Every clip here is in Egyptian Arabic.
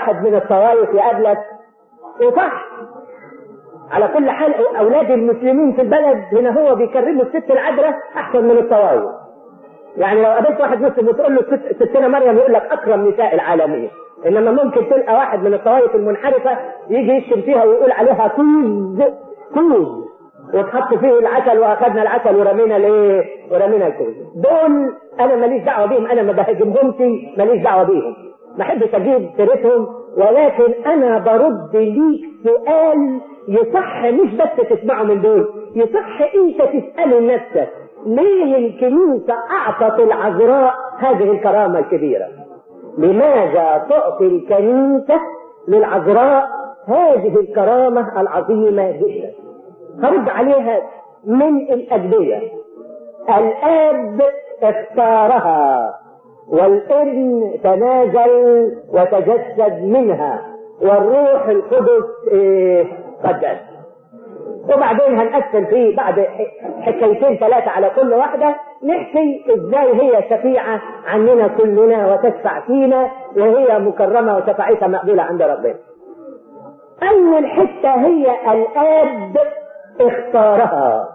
واحد من الطوائف يقابلك وصح على كل حال اولاد المسلمين في البلد هنا هو بيكرموا الست العذراء احسن من الطوائف يعني لو قابلت واحد مسلم وتقول له ست ستنا مريم يقول لك اكرم نساء العالمين انما ممكن تلقى واحد من الطوائف المنحرفه يجي يشتم فيها ويقول عليها كوز كوز وتحط فيه العسل واخذنا العسل ورمينا الايه؟ ورمينا الكوز دول انا ماليش دعوه بيهم انا ما بهاجمهمش ماليش دعوه بيهم ما احبش اجيب سيرتهم ولكن انا برد ليك سؤال يصح مش بس تسمعه من دول يصح انت تساله لنفسك ليه الكنيسه اعطت العذراء هذه الكرامه الكبيره؟ لماذا تعطي الكنيسه للعذراء هذه الكرامه العظيمه جدا؟ هرد عليها من الأدوية الآب اختارها والابن تنازل وتجسد منها والروح القدس إيه قدس وبعدين هنقسم فيه بعد حكايتين ثلاثة على كل واحدة نحكي ازاي هي شفيعة عننا كلنا وتشفع فينا وهي مكرمة وشفاعتها مقبولة عند ربنا. أول حتة هي الآب اختارها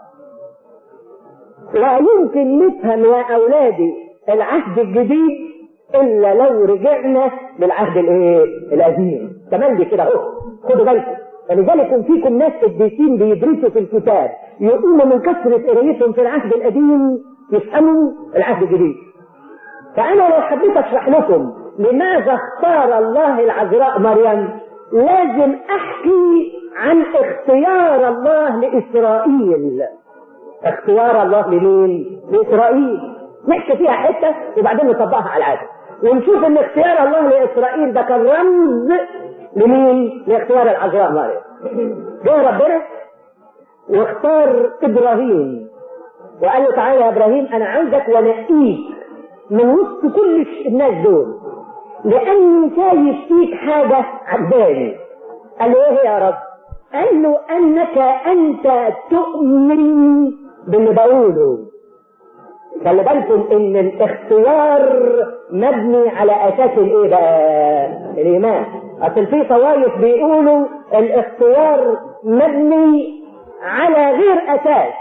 لا يمكن نفهم يا اولادي العهد الجديد الا لو رجعنا للعهد الايه القديم تملي كده اهو خدوا بالكم فلذلك فيكم ناس قديسين بيدرسوا في الكتاب يقوموا من كثرة قرايتهم في العهد القديم يفهموا العهد الجديد فأنا لو حبيت أشرح لكم لماذا اختار الله العذراء مريم لازم أحكي عن اختيار الله لإسرائيل اختيار الله لمين؟ لإسرائيل نحكي فيها حتة وبعدين نطبقها على العادة ونشوف ان اختيار الله لإسرائيل ده كان رمز لمين؟ لاختيار العذراء مريم جه ربنا واختار إبراهيم وقال له تعالى يا إبراهيم أنا عاوزك ونقيك من وسط كل الناس دول لأني شايف فيك حاجة عجباني قال له إيه يا رب؟ قال له انك انت تؤمن باللي بقوله خلي بالكم ان الاختيار مبني على اساس الايه بقى الايمان اصل في طوائف بيقولوا الاختيار مبني على غير اساس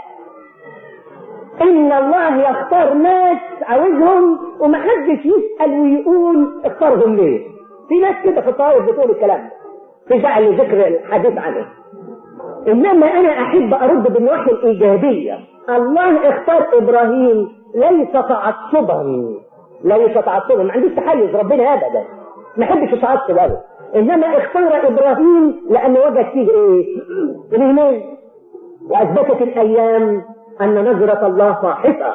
ان الله يختار ناس عاوزهم ومحدش يسال ويقول اختارهم ليه في ناس كده في الطوائف بتقول الكلام ده في داعي لذكر الحديث عنه انما انا احب ارد بالنواحي الايجابيه الله اختار ابراهيم ليس تعصبا ليس تعصبا ما عندوش تحيز ربنا ابدا ما يحبش يتعصب ابدا انما اختار ابراهيم لانه وجد فيه ايه؟ الايمان واثبتت الايام ان نظره الله فاحصه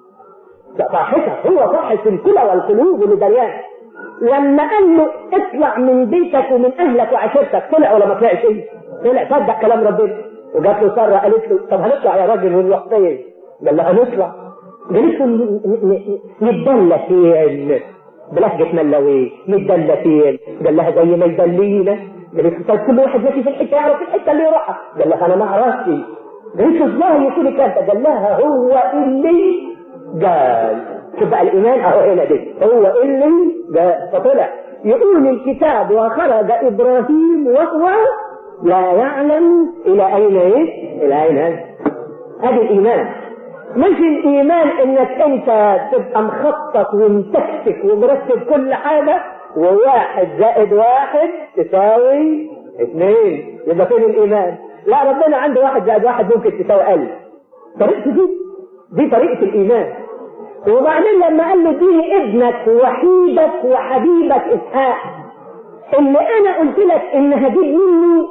فاحصه هو فاحص الكلى والقلوب والدريان لما قال له اطلع من بيتك ومن اهلك وعشيرتك طلع ولا ما طلعش ايه؟ طلع صدق كلام ربنا وجات له ساره قالت له طب هنطلع يا راجل ونروح فين؟ قال لها هنطلع قالت له نتدلى فين؟ بلهجة ملوي نتدلى فين؟ قال لها زي ما يدلينا قالت له طب كل واحد ماشي في الحته يعرف الحته اللي يروحها قال لها انا ما اعرفش قالت له ازاي يكون الكلام ده؟ قال لها هو اللي قال شوف بقى الايمان اهو هنا دي هو اللي قال فطلع يقول الكتاب وخرج ابراهيم وهو لا يعلم الى اين ايه؟ الى اين هذا؟ ادي الايمان مش الايمان انك انت تبقى مخطط ومتكتك ومرتب كل حاجه وواحد زائد واحد تساوي اثنين يبقى فين الايمان؟ لا ربنا عنده واحد زائد واحد ممكن تساوي ألف طريقته دي دي طريقه الايمان وبعدين لما قال له اديني ابنك وحيدك وحبيبك اسحاق اللي انا قلت لك ان هجيب منه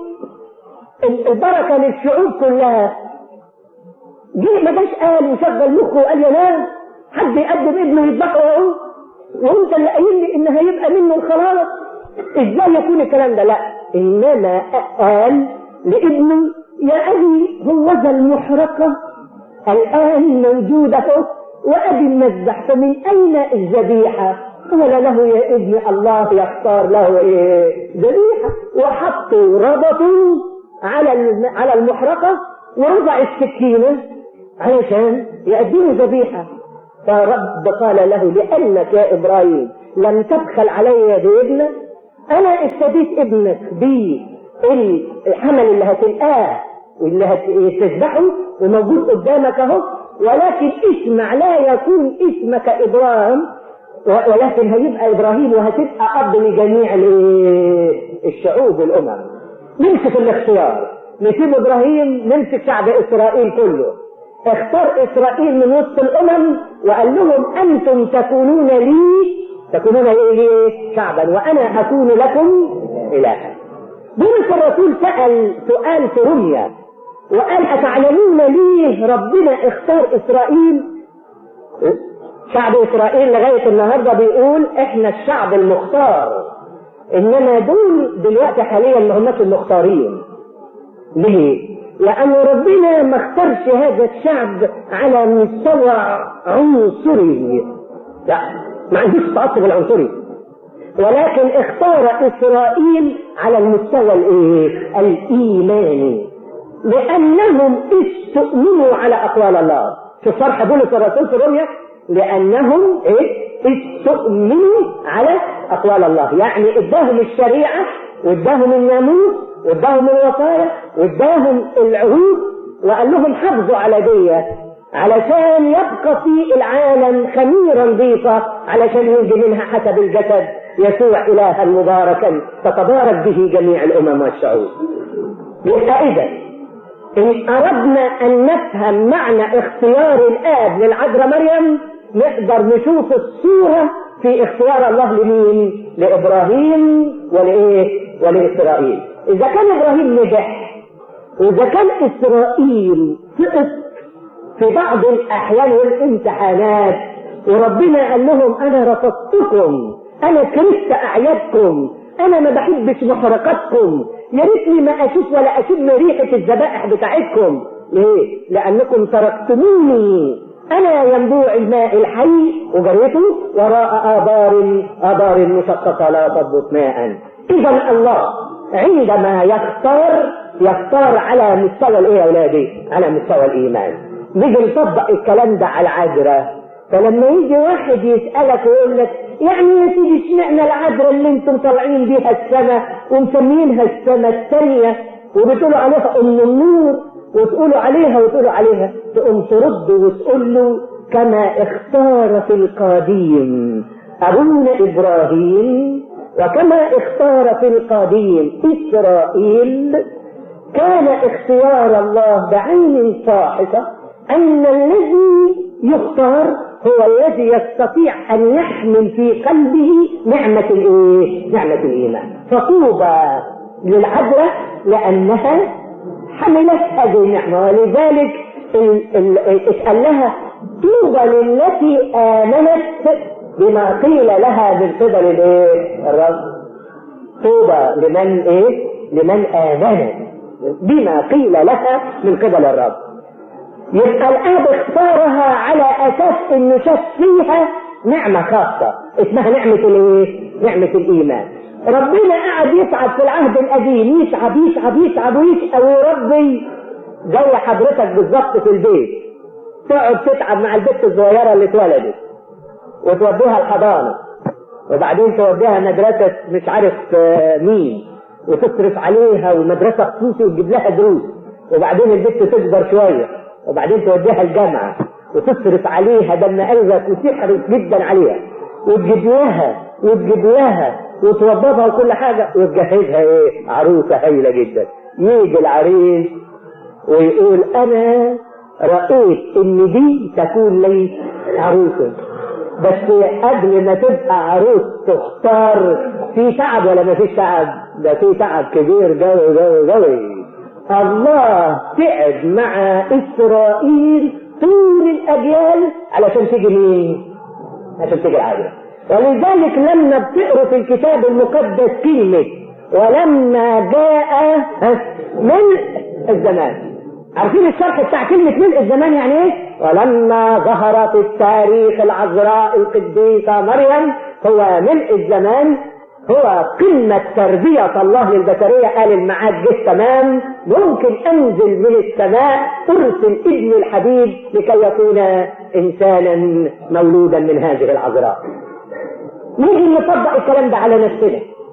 البركه للشعوب كلها جه ما جاش قال وشغل مخه وقال يا ناس حد يقدم ابنه يذبحه اهو وانت اللي قايل لي ان هيبقى منه الخلاص ازاي يكون الكلام ده لا انما قال لابنه يا ابي هو ذا المحرقه الان موجوده وابي المذبح فمن اين الذبيحه قال له يا ابن الله يختار له ايه ذبيحه وحطوا ربطوا على على المحرقه ورفع السكينه علشان يقدموا ذبيحه فرب قال له لانك يا ابراهيم لم تبخل علي بابنك انا ابتديت ابنك بالحمل اللي هتلقاه واللي هتذبحه وموجود قدامك اهو ولكن اسمع لا يكون اسمك ابراهيم ولكن هيبقى ابراهيم وهتبقى اب لجميع الشعوب والامم نمسك الاختيار نسيب ابراهيم نمسك شعب اسرائيل كله اختار اسرائيل من وسط الامم وقال لهم انتم تكونون لي تكونون ايه شعبا وانا اكون لكم الها بولس الرسول سال سؤال في رميه وقال اتعلمون ليه ربنا اختار اسرائيل شعب اسرائيل لغايه النهارده بيقول احنا الشعب المختار انما دول دلوقتي حاليا ما هماش المختارين ليه؟ لأن ربنا ما اختارش هذا الشعب على مستوى عنصري لا ما عندوش تعصب العنصري ولكن اختار إسرائيل على المستوى الايه؟ الإيماني لأنهم استؤمنوا على أقوال الله في شرح بولس الرسول في روميا لأنهم إيه؟ استؤمنوا على أقوال الله يعني اداهم الشريعة واداهم الناموس واداهم الوصايا واداهم العهود وقال لهم حافظوا على دي علشان يبقى في العالم خميرا نظيفة علشان ينجي منها حسب الجسد يسوع إلها مباركا تتبارك به جميع الأمم والشعوب يبقى إذا إن أردنا أن نفهم معنى اختيار الآب للعذراء مريم نقدر نشوف الصورة في اختيار الله لمين؟ لإبراهيم ولإيه؟ ولإسرائيل. إذا كان إبراهيم نجح وإذا كان إسرائيل سقط في بعض الأحيان والامتحانات وربنا قال لهم أنا رفضتكم أنا كرهت أعيادكم أنا ما بحبش محرقاتكم يا ريتني ما أشوف ولا أشم ريحة الذبائح بتاعتكم ليه؟ لأنكم تركتموني أنا ينبوع الماء الحي وجريته وراء آبار آبار مشققة لا تضبط ماء إذا الله عندما يختار يختار على مستوى الإيه يا أولادي؟ على مستوى الإيمان نيجي نطبق الكلام ده على العذراء فلما يجي واحد يسألك ويقول لك يعني يا سيدي اشمعنى العذراء اللي انتم طالعين بيها السماء ومسمينها السماء الثانية وبتقولوا عليها أم النور وتقولوا عليها وتقولوا عليها تقوم ترد وتقول له كما اختار في القديم أبونا إبراهيم وكما اختار في القديم إسرائيل كان اختيار الله بعين صاحبة أن الذي يختار هو الذي يستطيع أن يحمل في قلبه نعمة الإيه؟ نعمة الإيمان فطوبى للعذراء لأنها حملت هذه النعمة ولذلك اسأل لها طوبى للتي آمنت بما قيل لها من قبل الايه؟ الرب طوبى لمن ايه؟ لمن آمنت بما قيل لها من قبل الرب يبقى الآب اختارها على أساس إنه شاف فيها نعمة خاصة اسمها نعمة الايه؟ نعمة الإيمان ربنا قعد يتعب في العهد القديم يتعب يتعب يتعب ويتعب ويربي زي حضرتك بالظبط في البيت تقعد تتعب مع البنت الصغيرة اللي اتولدت وتوديها الحضانة وبعدين توديها مدرسة مش عارف مين وتصرف عليها ومدرسة خصوصي وتجيب لها دروس وبعدين البنت تكبر شوية وبعدين توديها الجامعة وتصرف عليها دم قلبك وتحرص جدا عليها وتجيب لها وتجيب لها وتوضبها وكل حاجة وتجهزها ايه عروسة هايلة جدا يجي العريس ويقول انا رأيت ان دي تكون لي عروسة بس قبل ما تبقى عروس تختار في تعب ولا ما فيش تعب ده في تعب كبير جوي جوي جوي الله تعب مع اسرائيل طول الاجيال علشان تيجي مين عشان تيجي العذراء ولذلك لما بتقروا في الكتاب المقدس كلمة ولما جاء ملء الزمان عارفين الشرح بتاع كلمة ملء الزمان يعني ايه؟ ولما ظهرت التاريخ العذراء القديسة مريم هو ملء الزمان هو قمة تربية الله للبشرية قال الميعاد جه تمام ممكن انزل من السماء ارسل ابن الحبيب لكي يكون انسانا مولودا من هذه العذراء نيجي نطبق الكلام ده على نفسنا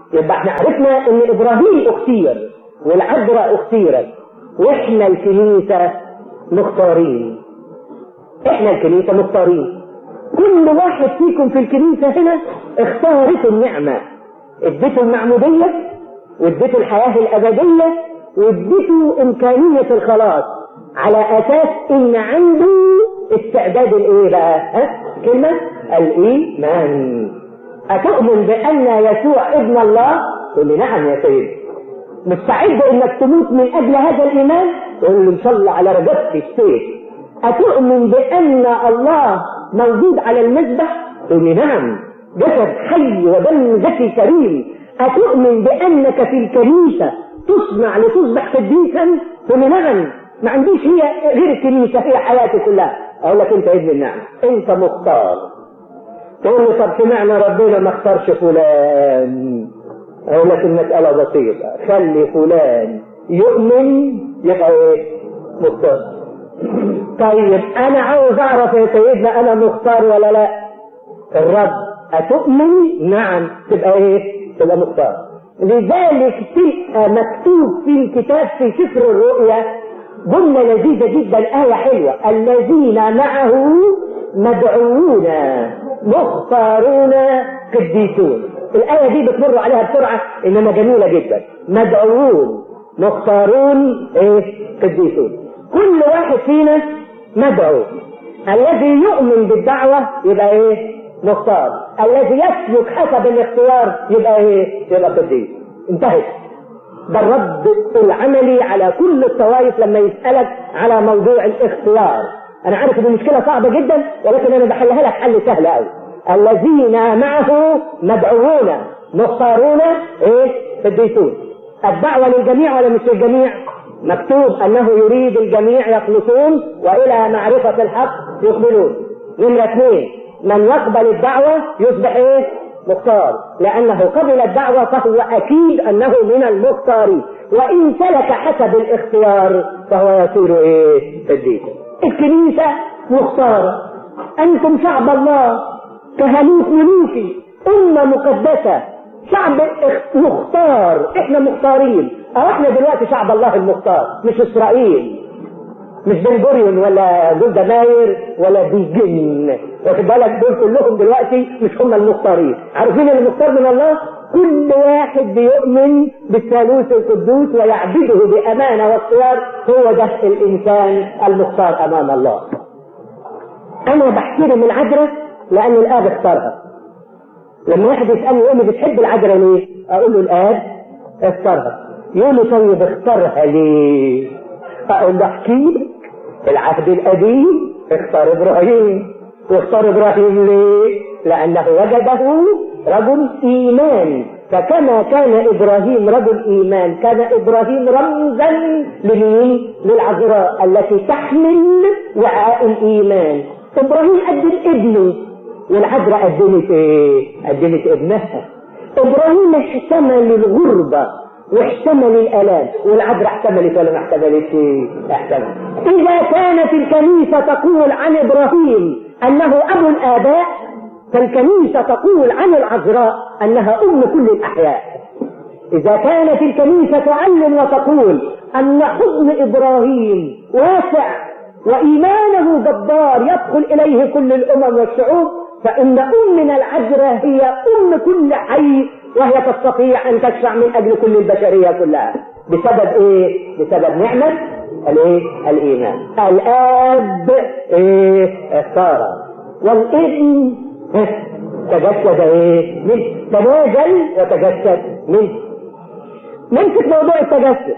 يبقى احنا عرفنا ان ابراهيم اختير والعذراء اختيرت واحنا الكنيسة مختارين احنا الكنيسة مختارين كل واحد فيكم في الكنيسة هنا اختارت النعمة اديته المعمودية واديته الحياة الأبدية واديته إمكانية الخلاص على أساس إن عنده استعداد الإيه بقى؟ ها؟ كلمة الإيمان أتؤمن بأن يسوع ابن الله؟ تقول لي نعم يا سيدي مستعد انك تموت من اجل هذا الايمان تقول له ان شاء الله على رجبتي السيف اتؤمن بان الله موجود على المذبح تقول لي نعم جسد حي ودم زكي كريم اتؤمن بانك في الكنيسه تصنع لتصبح قديسا تقول لي نعم ما عنديش هي غير الكنيسه هي حياتي كلها اقول لك انت ابن النعم انت مختار تقول لي طب سمعنا ربنا ما اختارش فلان اقول لك المسألة بسيطة خلي فلان يؤمن يبقى ايه مختار طيب انا عاوز اعرف يا سيدنا انا مختار ولا لا الرب اتؤمن نعم تبقى ايه تبقى مختار لذلك تبقى مكتوب في الكتاب في سفر الرؤيا جملة لذيذة جدا آية حلوة الذين معه مدعوون مختارون قديسون الآية دي بتمر عليها بسرعة إنما جميلة جدا مدعوون مختارون إيه قديسون كل واحد فينا مدعو الذي يؤمن بالدعوة يبقى إيه مختار الذي يسلك حسب الاختيار يبقى إيه يبقى قديس انتهت ده الرد العملي على كل الطوائف لما يسألك على موضوع الاختيار انا عارف ان المشكلة صعبة جدا ولكن انا بحلها لك حل سهل قوي الذين معه مدعوون مختارون ايه قديسون الدعوة للجميع ولا مش للجميع مكتوب انه يريد الجميع يخلصون والى معرفة الحق يقبلون نمرة اثنين من يقبل الدعوة يصبح ايه مختار لانه قبل الدعوة فهو اكيد انه من المختارين وان سلك حسب الاختيار فهو يصير ايه قديسا الكنيسة مختارة انتم شعب الله كهنوت ملوكي أمة مقدسة شعب مختار احنا مختارين اه احنا دلوقتي شعب الله المختار مش اسرائيل مش بن جوريون ولا جولدا ماير ولا بيجن واخد بالك دول كلهم دلوقتي مش هم المختارين عارفين المختار من الله كل واحد بيؤمن بالثالوث القدوس ويعبده بامانه واختيار هو ده الانسان المختار امام الله انا بحترم العذراء لان الاب اختارها لما واحد يسالني يقول لي بتحب العذراء ليه؟ اقول له الاب اختارها يقول لي طيب اختارها ليه؟ اقول له احكي لك العهد القديم اختار ابراهيم واختار ابراهيم ليه؟ لانه وجده رجل ايمان فكما كان ابراهيم رجل ايمان كان ابراهيم رمزا لمين؟ للعذراء التي تحمل وعاء الايمان ابراهيم قدم ابنه والعذراء قدمت ايه؟ قدمت ابنها ابراهيم احتمل الغربة واحتمل الالام والعذراء احتملت ولا ما احتملتش؟ احتملت اذا كانت الكنيسة تقول عن ابراهيم انه ابو الاباء فالكنيسة تقول عن العذراء انها ام كل الاحياء اذا كانت الكنيسة تعلم وتقول ان حضن ابراهيم واسع وإيمانه جبار يدخل إليه كل الأمم والشعوب فإن أمنا العذراء هي أم كل حي وهي تستطيع أن تشفع من أجل كل البشرية كلها بسبب إيه؟ بسبب نعمة الإيه؟ الإيمان الآب إيه؟ اختار والابن تجسد إيه؟ منه تنازل وتجسد منه نمسك موضوع التجسد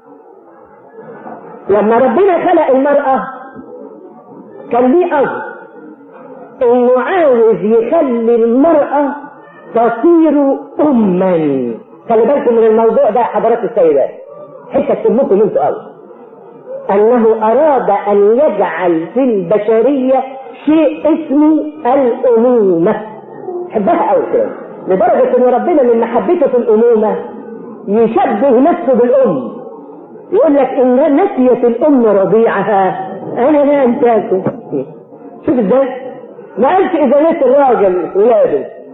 لما ربنا خلق المرأة كان ليه قصد انه عاوز يخلي المرأة تصير أما خلي بالكم من الموضوع ده حضرات السيدات حتة تهمكم انتوا قوي انه اراد ان يجعل في البشرية شيء اسمه الأمومة حبها قوي كده لدرجة ان ربنا من محبته في الأمومة يشبه نفسه بالأم يقول لك ان نسيت الام رضيعها انا لا انساكم شوف ازاي ما قالش اذا نسي الراجل ولاده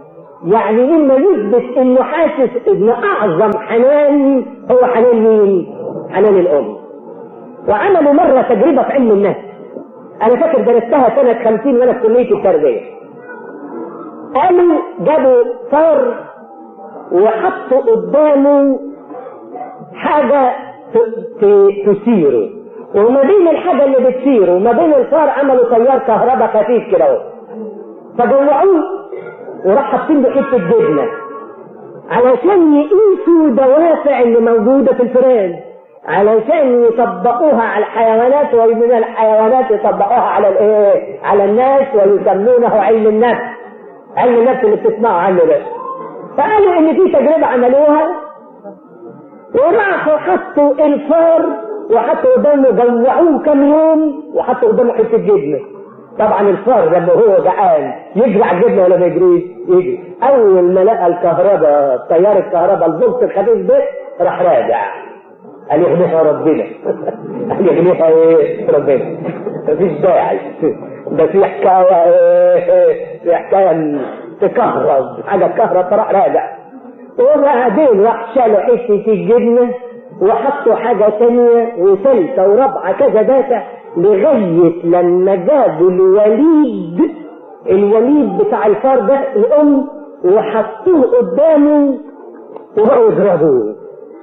يعني مما يثبت انه حاسس ان اعظم حنان هو حنان مين؟ حنان الام وعملوا مرة تجربة في علم النفس انا فاكر درستها سنة خمسين وانا في كلية التربية قالوا جابوا فار وحطوا قدامه حاجة تثيره وما بين الحاجة اللي بتثيره وما بين الفار عملوا تيار كهرباء خفيف كده اهو فجوعوه وراح حاطين له حتة جبنة علشان يقيسوا دوافع اللي موجودة في الفئران علشان يطبقوها على الحيوانات ومن الحيوانات يطبقوها على الايه؟ على الناس ويسمونه علم النفس علم النفس اللي بتسمعوا عنه ده فقالوا ان في تجربه عملوها وراحوا حطوا الفار وحطوا قدامه جوعوه كم يوم وحطوا قدامه حته جبنه طبعا الفار لما هو جعان يجري على الجبنه ولا ما يجريش؟ يجري اول ما لقى الكهرباء تيار الكهرباء الفولت الخفيف ده راح راجع قال يغنيها ربنا قال يغنيها ايه ربنا مفيش داعي ده في حكايه ايه في حكايه تكهرب حاجه تكهرب فراح راجع وبعدين راح شالوا حته الجبنه وحطوا حاجه ثانيه وثالثه ورابعه كذا دافع لغايه لما جابوا الوليد الوليد بتاع الفار ده الام وحطوه قدامه وبقوا يضربوه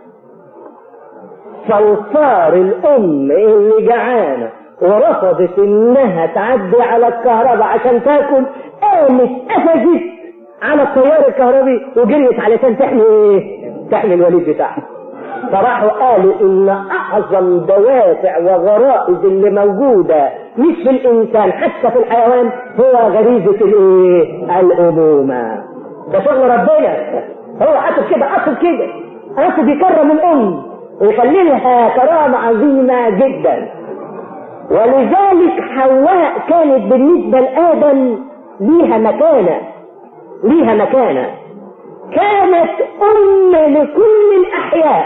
فالفار الام اللي جعانه ورفضت انها تعدي على الكهرباء عشان تاكل قامت قفزت على التيار الكهربي وجريت علشان تحمي ايه؟ تحمي الوليد بتاعها فراحوا قالوا ان اعظم دوافع وغرائز اللي موجوده مش في الانسان حتى في الحيوان هو غريزه الايه؟ الامومه ده شغل ربنا هو قصد كده قصد كده قصد يكرم الام ويخلي لها كرامه عظيمه جدا ولذلك حواء كانت بالنسبه لادم ليها مكانه ليها مكانه كانت ام لكل الاحياء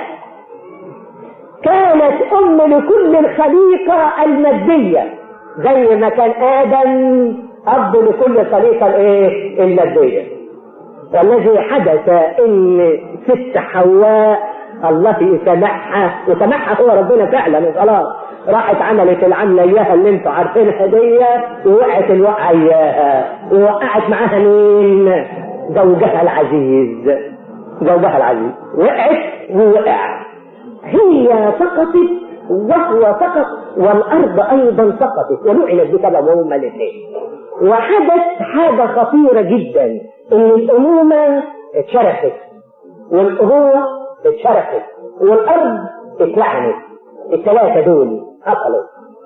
كانت ام لكل الخليقه الماديه زي ما كان ادم اب لكل الخليقه الايه الماديه والذي حدث ان ست حواء الله يسامحها وسامحها هو ربنا فعلا خلاص راحت عملت العملة اياها اللي انتوا عارفينها دي ووقعت الوقعة اياها ووقعت معاها مين؟ زوجها العزيز زوجها العزيز وقعت ووقع هي سقطت وهو سقط والارض ايضا سقطت ولعنت بسبب هما الاثنين وحدث حاجة خطيرة جدا ان الامومة اتشرفت والابوة اتشرفت والارض اتلعنت الثلاثة دول حصلوا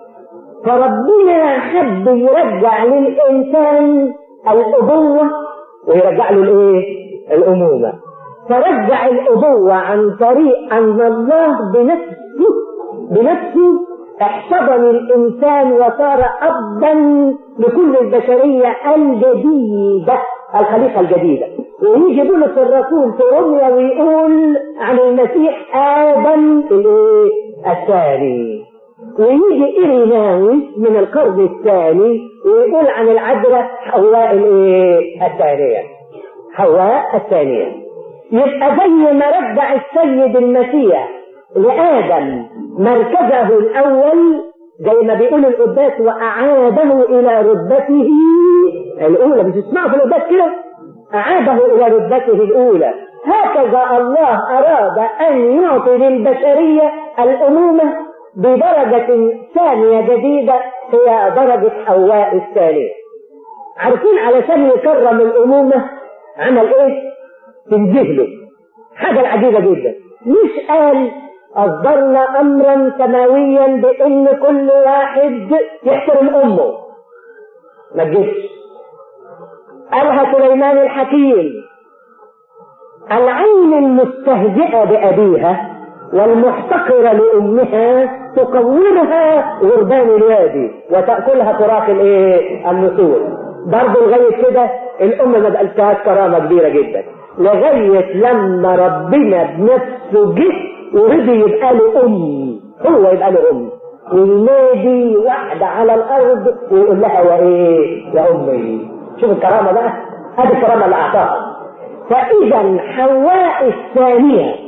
فربنا حب يرجع للإنسان الأبوة ويرجع له الإيه؟ الأمومة فرجع الأبوة عن طريق أن الله بنفسه بنفسه احتضن الإنسان وصار أبا لكل البشرية الجديدة الخليقة الجديدة ويجي بولس الرسول في روميا ويقول عن المسيح آدم الإيه؟ الثاني ويجي إيريناوس من القرن الثاني ويقول عن العذراء حواء الإيه؟ الثانية حواء الثانية يبقى زي ما رجع السيد المسيح لآدم مركزه الأول زي ما بيقول القداس وأعاده إلى رتبته الأولى مش تسمعوا في القداس كده أعاده إلى رتبته الأولى هكذا الله أراد أن يعطي للبشرية الأمومة بدرجة ثانية جديدة هي درجة حواء الثانية عارفين علشان يكرم الأمومة عمل إيه؟ تنجهله حاجة عجيبة جدا مش قال أصدرنا أمرا سماويا بأن كل واحد يحترم أمه ما تجيبش قالها سليمان الحكيم العين المستهزئة بأبيها والمحتقرة لأمها تقورها غربان الوادي وتأكلها فراق الايه؟ النسور برضه لغاية كده الأم ما بقالتهاش كرامة كبيرة جدا لغاية لما ربنا بنفسه جه ورضي يبقى له أم هو يبقى له أم وينادي واحدة على الأرض ويقول لها يا إيه؟ يا أمي شوف الكرامة بقى هذه الكرامة اللي أعطاها فإذا حواء الثانية